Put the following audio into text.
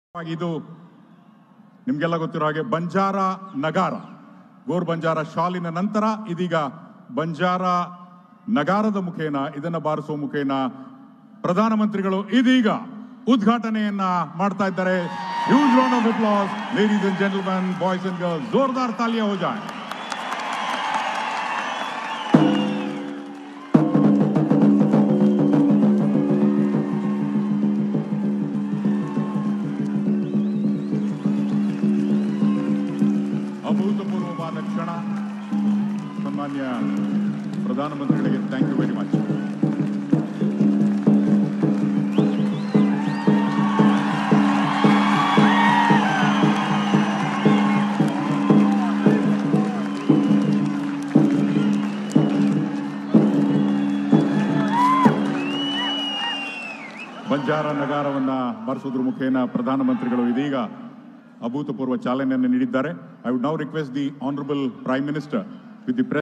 ಇದು ನಿಮ್ಗೆಲ್ಲ ಗೊತ್ತಿರೋ ಹಾಗೆ ಬಂಜಾರ ನಗಾರ ಗೋರ್ ಬಂಜಾರ ಶಾಲಿನ ನಂತರ ಇದೀಗ ಬಂಜಾರ ನಗಾರದ ಮುಖೇನ ಇದನ್ನ ಬಾರಿಸುವ ಮುಖೇನ ಪ್ರಧಾನಮಂತ್ರಿಗಳು ಇದೀಗ ಉದ್ಘಾಟನೆಯನ್ನ ಮಾಡ್ತಾ ಇದ್ದಾರೆ huge round of applause ladies and gentleman boys and girls ಜೋರ್ದಾರ್ ತಾಲಿಯ ಹೋ ಜಾಯ್ ಅಭೂತಪೂರ್ವವಾದ ಕ್ಷಣ ಸನ್ಮಾನ್ಯ ಪ್ರಧಾನಮಂತ್ರಿಗಳಿಗೆ thank you very much Banjara ನಗಾರವನ್ನ ಬರೆಸೋದ್ರ ಮುಖೇನ ಪ್ರಧಾನಮಂತ್ರಿಗಳು ಇದೀಗ ಅಭೂತಪೂರ್ವ ಚಾಲನೆಯನ್ನು ನೀಡಿದ್ದಾರೆ I would now request the honourable prime minister with the